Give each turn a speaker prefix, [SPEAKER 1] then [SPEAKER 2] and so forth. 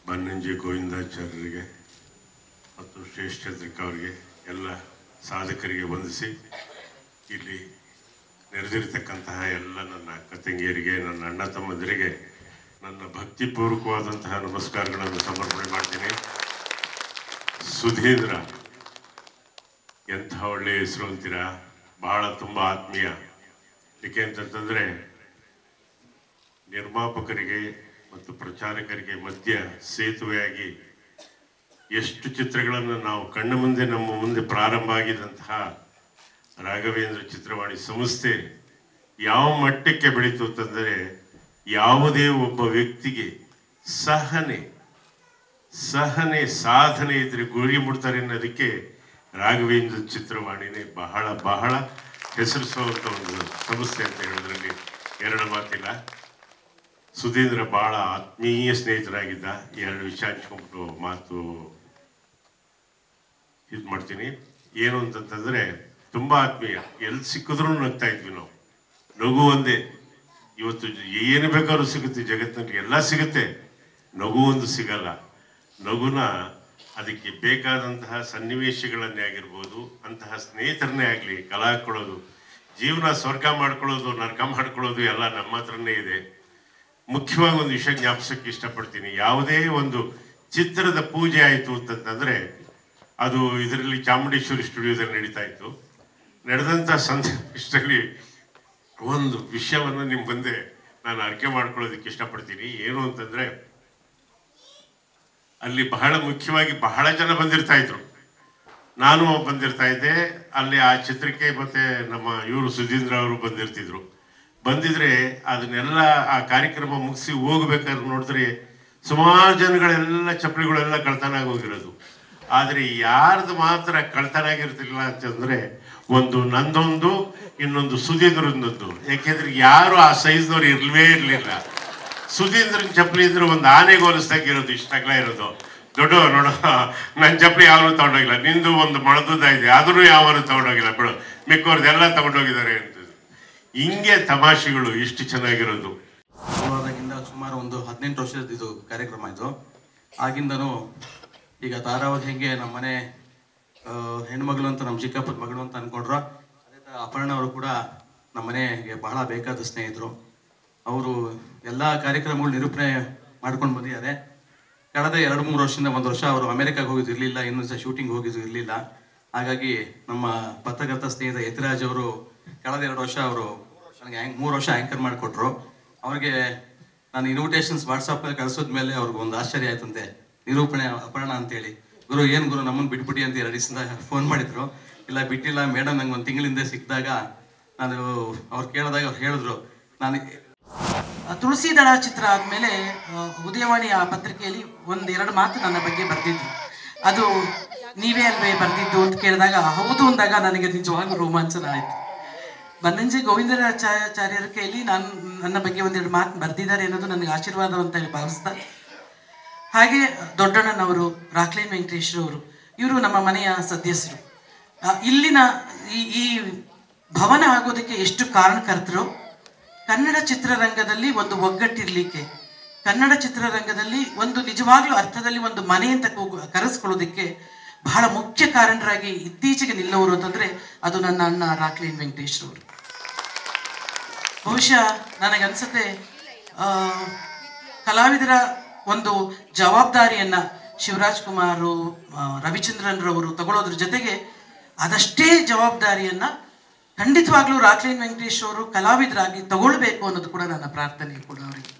[SPEAKER 1] ಬನ್ನಂಜಿ ಗೋವಿಂದಾಚಾರ್ಯರಿಗೆ ಮತ್ತು ಶ್ರೇಷ್ಠದ್ರಿಕ ಅವರಿಗೆ ಎಲ್ಲ ಸಾಧಕರಿಗೆ ವಂದಿಸಿ ಇಲ್ಲಿ ನೆರೆದಿರ್ತಕ್ಕಂತಹ ಎಲ್ಲ ನನ್ನ ಅಕ್ಕ ತಂಗಿಯರಿಗೆ ನನ್ನ ಅಣ್ಣ ತಮ್ಮಂದಿರಿಗೆ ನನ್ನ ಭಕ್ತಿಪೂರ್ವಕವಾದಂತಹ ನಮಸ್ಕಾರಗಳನ್ನು ಸಮರ್ಪಣೆ ಮಾಡ್ತೀನಿ ಸುಧೀಂದ್ರ ಎಂಥ ಒಳ್ಳೆಯ ಹೆಸರು ಅಂತೀರಾ ಬಹಳ ತುಂಬ ಆತ್ಮೀಯ ಏಕೆ ಅಂತಂತಂದರೆ ನಿರ್ಮಾಪಕರಿಗೆ ಮತ್ತು ಪ್ರಚಾರಕರಿಗೆ ಮಧ್ಯ ಸೇತುವೆಯಾಗಿ ಎಷ್ಟು ಚಿತ್ರಗಳನ್ನು ನಾವು ಕಣ್ಣ ಮುಂದೆ ನಮ್ಮ ಮುಂದೆ ಪ್ರಾರಂಭ ಆಗಿದಂತಹ ರಾಘವೇಂದ್ರ ಚಿತ್ರವಾಣಿ ಸಂಸ್ಥೆ ಯಾವ ಮಟ್ಟಕ್ಕೆ ಬೆಳೀತು ಅಂತಂದರೆ ಯಾವುದೇ ಒಬ್ಬ ವ್ಯಕ್ತಿಗೆ ಸಹನೆ ಸಹನೆ ಸಾಧನೆ ಇದ್ರೆ ಗುರಿ ಮುಡ್ತಾರೆ ಅನ್ನೋದಕ್ಕೆ ರಾಘವೇಂದ್ರ ಚಿತ್ರವಾಣಿನೇ ಬಹಳ ಬಹಳ ಹೆಸರಿಸುವಂಥ ಒಂದು ಸಂಸ್ಥೆ ಅಂತ ಹೇಳೋದ್ರಲ್ಲಿ ಎರಡು ಮಾತಿಲ್ಲ ಸುಧೀಂದ್ರ ಬಹಳ ಆತ್ಮೀಯ ಸ್ನೇಹಿತರಾಗಿದ್ದ ಎರಡು ವಿಷಯ ಹಂಚ್ಕೊಂಡ್ಬಿಟ್ಟು ಮಾತು ಇದು ಮಾಡ್ತೀನಿ ಏನು ಅಂತಂತಂದ್ರೆ ತುಂಬಾ ಆತ್ಮೀಯ ಎಲ್ಲಿ ಸಿಕ್ಕಿದ್ರು ನಗ್ತಾ ಇದ್ವಿ ನಾವು ನಗು ಒಂದೇ ಇವತ್ತು ಏನು ಬೇಕಾದ್ರೂ ಸಿಗುತ್ತೆ ಜಗತ್ತಿನಲ್ಲಿ ಎಲ್ಲ ಸಿಗುತ್ತೆ ನಗು ಒಂದು ಸಿಗಲ್ಲ ನಗುನ ಅದಕ್ಕೆ ಬೇಕಾದಂತಹ ಸನ್ನಿವೇಶಗಳನ್ನೇ ಆಗಿರ್ಬೋದು ಅಂತಹ ಸ್ನೇಹಿತರನ್ನೇ ಆಗಲಿ ಕಲಾ ಹಾಕೊಳ್ಳೋದು ಜೀವನ ಸ್ವರ್ಗ ಮಾಡ್ಕೊಳ್ಳೋದು ನರಕ ಮಾಡ್ಕೊಳ್ಳೋದು ಎಲ್ಲ ನಮ್ಮ ಹತ್ರನೇ ಇದೆ ಮುಖ್ಯವಾಗಿ ಒಂದು ವಿಷಯ ಜ್ಞಾಪಿಸಕ್ಕೆ ಇಷ್ಟಪಡ್ತೀನಿ ಯಾವುದೇ ಒಂದು ಚಿತ್ರದ ಪೂಜೆ ಆಯಿತು ಅಂತಂತಂದ್ರೆ ಅದು ಇದರಲ್ಲಿ ಚಾಮುಂಡೇಶ್ವರಿ ಸ್ಟುಡಿಯೋದಲ್ಲಿ ನಡೀತಾ ಇತ್ತು ನಡೆದಂಥ ಸನ್ನಿವೇಶದಲ್ಲಿ ಒಂದು ವಿಷಯವನ್ನು ನಿಮ್ಮ ಮುಂದೆ ನಾನು ಅರಿಕೆ ಮಾಡ್ಕೊಳ್ಳೋದಕ್ಕೆ ಇಷ್ಟಪಡ್ತೀನಿ ಏನು ಅಂತಂದ್ರೆ ಅಲ್ಲಿ ಬಹಳ ಮುಖ್ಯವಾಗಿ ಬಹಳ ಜನ ಬಂದಿರ್ತಾ ಇದ್ರು ನಾನು ಬಂದಿರ್ತಾ ಇದ್ದೆ ಅಲ್ಲಿ ಆ ಚಿತ್ರಕ್ಕೆ ಮತ್ತೆ ನಮ್ಮ ಇವರು ಸುಧೀಂದ್ರ ಅವರು ಬಂದಿರ್ತಿದ್ರು ಬಂದಿದ್ರೆ ಅದನ್ನೆಲ್ಲ ಆ ಕಾರ್ಯಕ್ರಮ ಮುಗಿಸಿ ಹೋಗ್ಬೇಕಾದ್ರೆ ನೋಡಿದ್ರೆ ಸುಮಾರು ಜನಗಳೆಲ್ಲ ಚಪ್ಪಲಿಗಳೆಲ್ಲ ಕಳ್ತನ ಆಗಿ ಹೋಗಿರೋದು ಆದರೆ ಯಾರ್ದು ಮಾತ್ರ ಕಳ್ತನ ಆಗಿರ್ತಿಲ್ಲ ಅಂತಂದ್ರೆ ಒಂದು ನಂದೊಂದು ಇನ್ನೊಂದು ಸುಧೀಂದ್ರದೊಂದು ಯಾಕೆಂದ್ರೆ ಯಾರು ಆ ಸೈಜ್ನವ್ರು ಇರ್ಲೇ ಇರಲಿಲ್ಲ ಸುಧೀಂದ್ರನ್ ಚಪ್ಪಲಿ ಇದ್ರೆ ಒಂದು ಆನೆಗೆ ಹೋಲಿಸ್ದಾಗಿರೋದು ಇಷ್ಟಾಗ್ಲ ಇರೋದು ದೊಡ್ಡ ನೋಡ ನನ್ನ ಚಪ್ಪಲಿ ಯಾರು ತಗೊಂಡೋಗಿಲ್ಲ ನಿಂದು ಒಂದು ಮೊಳದ ಇದೆ ಆದ್ರೂ ಯಾವರು ತಗೊಂಡೋಗಿಲ್ಲ ಬಿಡು ಮಿಕ್ಕವ್ರದ್ದೆಲ್ಲ ತಗೊಂಡೋಗಿದ್ದಾರೆ ಅಂತ ಹಿಂಗೆ ತಮಾಷೆಗಳು ಇಷ್ಟು ಚೆನ್ನಾಗಿರೋದು
[SPEAKER 2] ಶುರುವಾದಾಗಿಂದ ಸುಮಾರು ಒಂದು ಹದಿನೆಂಟು ವರ್ಷದ ಇದು ಕಾರ್ಯಕ್ರಮ ಇದು ಆಗಿಂದನೂ ಈಗ ಧಾರಾವಾಹಿ ಹೆಂಗೆ ನಮ್ಮ ಮನೆ ಆ, ಹೆಣ್ಮಗಳು ಅಂತ ನಮ್ಮ ಚಿಕ್ಕಪ್ಪನ ಮಗಳು ಅಂತ ಅನ್ಕೊಂಡ್ರು ಅದೇ ಥರ ಅಪರ್ಣ ಅವರು ಕೂಡ ನಮ್ಮ ಮನೆಗೆ ಬಹಳ ಬೇಕಾದ ಸ್ನೇಹಿತರು ಅವರು ಎಲ್ಲ ಕಾರ್ಯಕ್ರಮಗಳು ನಿರೂಪಣೆ ಮಾಡ್ಕೊಂಡು ಬಂದಿದ್ದಾರೆ ಕಳೆದ ಎರಡು ಮೂರು ವರ್ಷದಿಂದ ಒಂದು ವರ್ಷ ಅವರು ಅಮೆರಿಕಾಗೆ ಹೋಗಿದ್ದು ಇರಲಿಲ್ಲ ಇನ್ನೊಂದು ಸಹ ಶೂಟಿಂಗ್ ಹೋಗಿದ್ದು ಇರಲಿಲ್ಲ ಹಾಗಾಗಿ ನಮ್ಮ ಪತ್ರಕರ್ತ ಸ್ನೇಹಿತ ಯತಿರಾಜ್ ಅವರು ಕಳೆದ ಎರಡು ವರ್ಷ ಅವರು ನನಗೆ ಆ್ಯಂಕ್ ಮೂರು ವರ್ಷ ಆ್ಯಂಕರ್ ಮಾಡಿಕೊಟ್ರು ಅವ್ರಿಗೆ ನಾನು ಇನ್ವಿಟೇಷನ್ಸ್ ವಾಟ್ಸಪ್ಪಲ್ಲಿ ಕಳಿಸೋದ ಮೇಲೆ ಅವ್ರಿಗೆ ಒಂದು ಆಶ್ಚರ್ಯ ಆಯ್ತಂತೆ ನಿರೂಪಣೆ ಅಪರ್ಣ ಅಂತೇಳಿ ಗುರು ಏನು ಗುರು ನಮ್ಮನ್ನು ಬಿಟ್ಬಿಡಿ ಅಂತ ಎರಡು ದಿವಸದಿಂದ ಫೋನ್ ಮಾಡಿದ್ರು ಇಲ್ಲ ಬಿಟ್ಟಿಲ್ಲ ಮೇಡಮ್ ನಂಗೆ ಒಂದು ತಿಂಗಳಿಂದ ಸಿಕ್ಕಿದಾಗ ನಾನು ಅವ್ರು ಕೇಳಿದಾಗ ಅವ್ರು ಹೇಳಿದ್ರು ನಾನು
[SPEAKER 3] ತುಳಸಿದಳ ಚಿತ್ರ ಆದಮೇಲೆ ಉದಯವಾಣಿ ಆ ಪತ್ರಿಕೆಯಲ್ಲಿ ಒಂದು ಎರಡು ಮಾತು ನನ್ನ ಬಗ್ಗೆ ಬರೆದಿದ್ರು ಅದು ನೀವೇ ಅಲ್ವೇ ಬರೆದಿದ್ದು ಅಂತ ಕೇಳಿದಾಗ ಹೌದು ಅಂದಾಗ ನನಗೆ ನಿಜವಾಗ್ಲೂ ರೋಮಾಂಚನ ಆಯಿತು ಬನ್ನಂಜೆ ಗೋವಿಂದರಾಚಾರ್ಯರ ಕೈಯಲ್ಲಿ ನಾನು ನನ್ನ ಬಗ್ಗೆ ಒಂದೆರಡು ಮಾತು ಬರೆದಿದ್ದಾರೆ ಅನ್ನೋದು ನನಗೆ ಆಶೀರ್ವಾದ ಅಂತ ಹೇಳಿ ಭಾವಿಸ್ತಾ ಹಾಗೆ ದೊಡ್ಡಣ್ಣನವರು ರಾಕ್ಲೈನ್ ವೆಂಕಟೇಶ್ವರವರು ಇವರು ನಮ್ಮ ಮನೆಯ ಸದಸ್ಯರು ಆ, ಇಲ್ಲಿನ ಈ ಈ ಭವನ ಆಗೋದಕ್ಕೆ ಎಷ್ಟು ಕಾರಣಕರ್ತರು ಕನ್ನಡ ಚಿತ್ರರಂಗದಲ್ಲಿ ಒಂದು ಒಗ್ಗಟ್ಟಿರ್ಲಿಕ್ಕೆ ಕನ್ನಡ ಚಿತ್ರರಂಗದಲ್ಲಿ ಒಂದು ನಿಜವಾಗ್ಲೂ ಅರ್ಥದಲ್ಲಿ ಒಂದು ಮನೆ ಅಂತ ಕೂಗು ಕರೆಸ್ಕೊಳ್ಳೋದಕ್ಕೆ ಬಹಳ ಮುಖ್ಯ ಕಾರಣರಾಗಿ ಇತ್ತೀಚೆಗೆ ನಿಲ್ಲೋರು ಅಂತಂದ್ರೆ ಅದು ನನ್ನ ಅಣ್ಣ ರಾಕ್ಲೈನ್ ವೆಂಕಟೇಶ್ವರವರು ಬಹುಶಃ ನನಗನ್ಸುತ್ತೆ ಆ, ಕಲಾವಿದರ ಒಂದು ಜವಾಬ್ದಾರಿಯನ್ನ ಶಿವರಾಜ್ ಕುಮಾರ್ ರವಿಚಂದ್ರನ್ ರವರು ತಗೊಳ್ಳೋದ್ರ ಜೊತೆಗೆ ಅದಷ್ಟೇ ಜವಾಬ್ದಾರಿಯನ್ನ ಖಂಡಿತವಾಗ್ಲೂ ರಾಕ್ಲೈನ್ ವೆಂಕಟೇಶ್ ಅವರು ಕಲಾವಿದರಾಗಿ ತಗೊಳ್ಬೇಕು ಅನ್ನೋದು ಕೂಡ ನನ್ನ ಪ್ರಾರ್ಥನೆ ಕೂಡ ಅವರಿಗೆ